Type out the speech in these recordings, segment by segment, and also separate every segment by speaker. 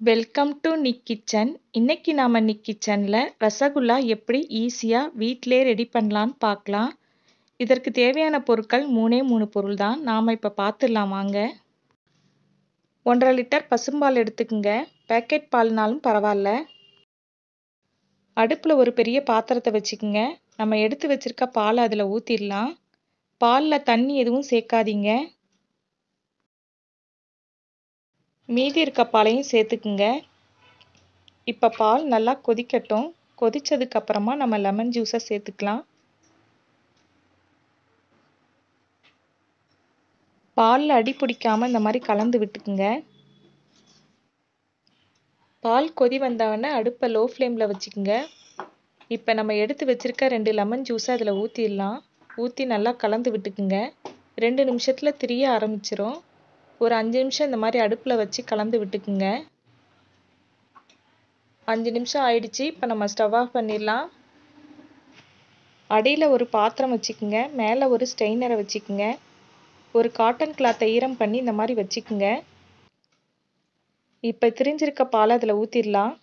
Speaker 1: welcome to Nick kitchen இன்னைக்கு நாம் நிக் கிச்சனில் ரசகுல்லா எப்படி ஈஸியாக வீட்டிலே ரெடி பண்ணலான்னு பார்க்கலாம் இதற்கு தேவையான பொருட்கள் மூணே மூணு பொருள் தான் நாம் இப்போ பார்த்துடலாம் வாங்க ஒன்றரை லிட்டர் பசும்பால் எடுத்துக்கோங்க பேக்கெட் பால்னாலும் பரவாயில்ல அடுப்பில் ஒரு பெரிய பாத்திரத்தை வச்சுக்கோங்க நம்ம எடுத்து வச்சுருக்க பாலை அதில் ஊற்றிடலாம் பாலில் தண்ணி எதுவும் சேர்க்காதீங்க மீதி இருக்க பாலையும் சேர்த்துக்குங்க இப்போ பால் நல்லா கொதிக்கட்டும் கொதிச்சதுக்கப்புறமா நம்ம லெமன் ஜூஸை சேர்த்துக்கலாம் பாலில் அடி பிடிக்காமல் இந்த மாதிரி கலந்து விட்டுக்குங்க பால் கொதி வந்தவொடனே அடுப்பை லோ ஃப்ளேமில் வச்சுக்கோங்க இப்போ நம்ம எடுத்து வச்சுருக்க ரெண்டு லெமன் ஜூஸை அதில் ஊற்றிடலாம் ஊற்றி நல்லா கலந்து விட்டுக்குங்க ரெண்டு நிமிஷத்தில் திரிய ஆரம்பிச்சிரும் ஒரு அஞ்சு நிமிஷம் இந்த மாதிரி அடுப்பில் வச்சு கலந்து விட்டுக்குங்க அஞ்சு நிமிஷம் ஆயிடுச்சு இப்போ நம்ம ஸ்டவ் ஆஃப் பண்ணிடலாம் அடியில் ஒரு பாத்திரம் வச்சுக்குங்க மேலே ஒரு ஸ்டெய்னரை வச்சுக்குங்க ஒரு காட்டன் கிளாத்தை ஈரம் பண்ணி இந்த மாதிரி வச்சுக்குங்க இப்போ திரிஞ்சிருக்க பாலை அதில் ஊற்றிடலாம்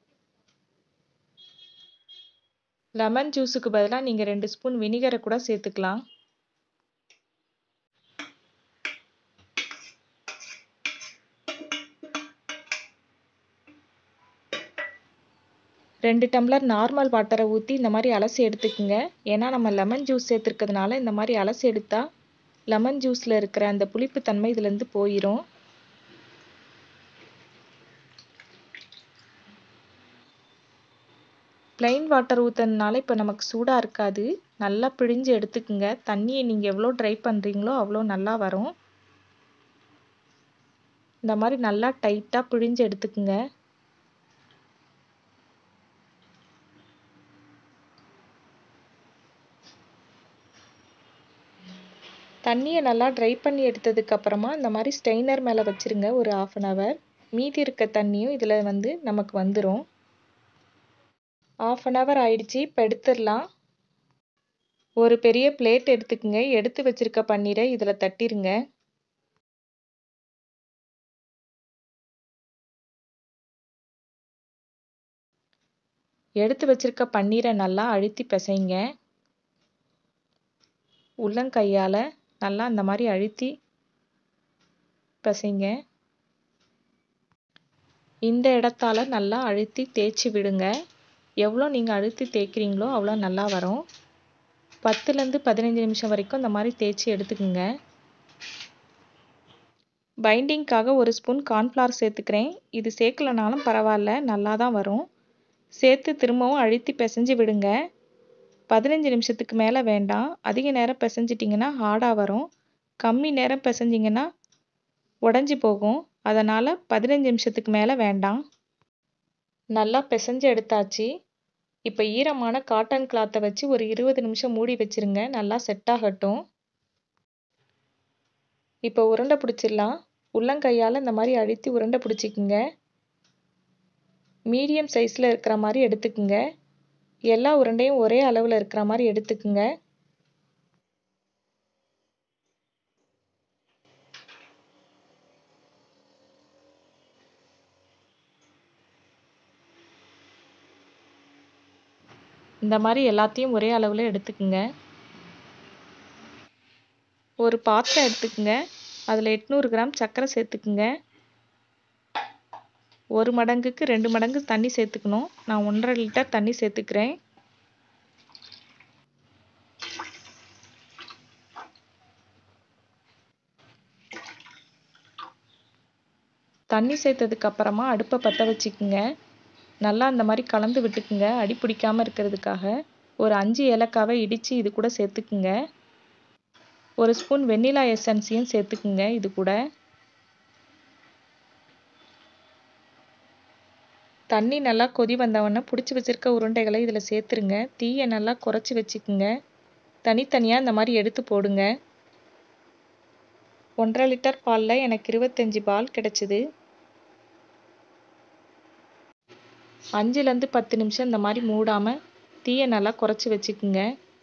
Speaker 1: லெமன் ஜூஸுக்கு பதிலாக நீங்கள் ரெண்டு ஸ்பூன் வினிகரை கூட சேர்த்துக்கலாம் ரெண்டு டம்ளர் நார்மல் வாட்டரை ஊற்றி இந்த மாதிரி அலசி எடுத்துக்கோங்க ஏன்னா நம்ம லெமன் ஜூஸ் சேர்த்துருக்கிறதுனால இந்த மாதிரி அலசி எடுத்தால் லெமன் ஜூஸில் இருக்கிற அந்த புளிப்புத்தன்மை இதுலேருந்து போயிடும் ப்ளைன் வாட்டர் ஊற்றுறதுனால இப்போ நமக்கு சூடாக இருக்காது நல்லா பிழிஞ்சு எடுத்துக்குங்க தண்ணியை நீங்கள் எவ்வளோ ட்ரை பண்ணுறீங்களோ அவ்வளோ நல்லா வரும் இந்த மாதிரி நல்லா டைட்டாக பிழிஞ்சு எடுத்துக்குங்க தண்ணியை நல்லா ட்ரை பண்ணி எடுத்ததுக்கப்புறமா இந்த மாதிரி ஸ்டெய்னர் மேலே வச்சுருங்க ஒரு ஆஃப் அன் ஹவர் மீதி இருக்க தண்ணியும் இதில் வந்து நமக்கு வந்துடும் ஆஃப் அன் ஹவர் ஆயிடுச்சு இப்போ எடுத்துடலாம் ஒரு பெரிய பிளேட் எடுத்துக்கோங்க எடுத்து வச்சுருக்க பன்னீரை இதில் தட்டிருங்க எடுத்து வச்சுருக்க பன்னீரை நல்லா அழுத்தி பிசைங்க உள்ளங்கையால் நல்லா இந்த மாதிரி அழுத்தி பிசைங்க இந்த இடத்தால நல்லா அழுத்தி தேய்ச்சி விடுங்க எவ்வளோ நீங்கள் அழுத்தி தேய்க்கிறீங்களோ அவ்வளோ நல்லா வரும் பத்துலேருந்து பதினஞ்சு நிமிஷம் வரைக்கும் இந்த மாதிரி தேய்ச்சி எடுத்துக்கோங்க பைண்டிங்க்காக ஒரு ஸ்பூன் கார்ன்ஃப்ளவர் சேர்த்துக்கிறேன் இது சேர்க்கலனாலும் பரவாயில்ல நல்லா தான் வரும் சேர்த்து திரும்பவும் அழுத்தி பிசைஞ்சு விடுங்க பதினஞ்சு நிமிஷத்துக்கு மேலே வேண்டாம் அதிக நேரம் பிசைஞ்சிட்டிங்கன்னா ஹார்டாக வரும் கம்மி நேரம் பிசைஞ்சிங்கன்னா உடஞ்சி போகும் அதனால் பதினஞ்சு நிமிஷத்துக்கு மேலே வேண்டாம் நல்லா பிசைஞ்சு எடுத்தாச்சு இப்போ ஈரமான காட்டன் கிளாத்தை வச்சு ஒரு இருபது நிமிஷம் மூடி வச்சுருங்க நல்லா செட் ஆகட்டும் இப்போ உருண்டை பிடிச்சிடலாம் உள்ளங்கையால் இந்த மாதிரி அழுத்தி உருண்டை பிடிச்சிக்குங்க மீடியம் சைஸில் இருக்கிற மாதிரி எடுத்துக்குங்க எல்லா உருண்டையும் ஒரே அளவில் இருக்கிற மாதிரி எடுத்துக்குங்க இந்த மாதிரி எல்லாத்தையும் ஒரே அளவில் எடுத்துக்குங்க ஒரு பாத்திரம் எடுத்துக்குங்க அதில் எட்நூறு கிராம் சர்க்கரை சேர்த்துக்குங்க ஒரு மடங்குக்கு ரெண்டு மடங்கு தண்ணி சேர்த்துக்கணும் நான் ஒன்றரை லிட்டர் தண்ணி சேர்த்துக்கிறேன் தண்ணி சேர்த்ததுக்கு அப்புறமா அடுப்பை பற்ற வச்சுக்குங்க நல்லா அந்த மாதிரி கலந்து விட்டுக்குங்க அடி பிடிக்காமல் இருக்கிறதுக்காக ஒரு அஞ்சு ஏலக்காவை இடித்து இது கூட சேர்த்துக்குங்க ஒரு ஸ்பூன் வெண்ணிலா எசன்ஸையும் சேர்த்துக்குங்க இது கூட தண்ணி நல்லா கொதி வந்தவொடனே பிடிச்சி வச்சுருக்க உருண்டைகளை இதில் சேர்த்துருங்க தீயை நல்லா குறைச்சி வச்சுக்குங்க தனித்தனியாக இந்த மாதிரி எடுத்து போடுங்க ஒன்றரை லிட்டர் பாலில் எனக்கு இருபத்தஞ்சி பால் கிடச்சிது அஞ்சுலேருந்து பத்து நிமிஷம் இந்த மாதிரி மூடாமல் தீயை நல்லா குறைச்சி வச்சுக்குங்க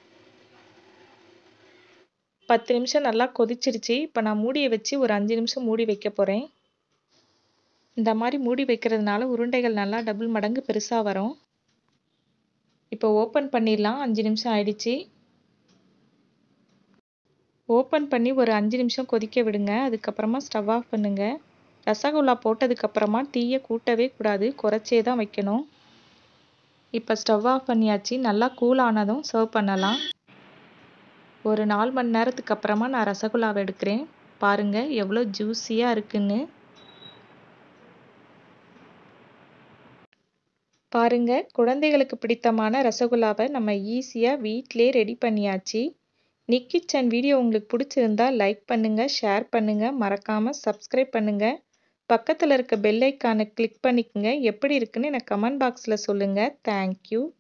Speaker 1: பத்து நிமிஷம் நல்லா கொதிச்சிருச்சு இப்போ நான் மூடியை வச்சு ஒரு அஞ்சு நிமிஷம் மூடி வைக்க போகிறேன் இந்த மாதிரி மூடி வைக்கிறதுனால உருண்டைகள் நல்லா டபுள் மடங்கு பெருசாக வரும் இப்போ ஓப்பன் பண்ணிடலாம் அஞ்சு நிமிஷம் ஆயிடுச்சு ஓப்பன் பண்ணி ஒரு அஞ்சு நிமிஷம் கொதிக்க விடுங்க அதுக்கப்புறமா ஸ்டவ் ஆஃப் பண்ணுங்கள் ரசகுல்லா போட்டதுக்கப்புறமா தீயை கூட்டவே கூடாது குறைச்சே தான் வைக்கணும் இப்போ ஸ்டவ் ஆஃப் பண்ணியாச்சு நல்லா கூல் ஆனதும் சர்வ் பண்ணலாம் ஒரு நாலு மணி நேரத்துக்கு அப்புறமா நான் ரசகுல்லாவை எடுக்கிறேன் பாருங்கள் எவ்வளோ ஜூஸியாக இருக்குன்னு பாருங்க குழந்தைகளுக்கு பிடித்தமான ரசகுல்லாவை நம்ம ஈஸியாக வீட்டிலே ரெடி பண்ணியாச்சு நிக் கிச்சன் வீடியோ உங்களுக்கு பிடிச்சிருந்தா லைக் பண்ணுங்கள் ஷேர் பண்ணுங்கள் மறக்காமல் சப்ஸ்கிரைப் பண்ணுங்கள் பக்கத்தில் இருக்க பெல் ஐக்கானை கிளிக் பண்ணிக்கோங்க எப்படி இருக்குன்னு எனக்கு கமெண்ட் பாக்ஸில் சொல்லுங்கள் தேங்க்யூ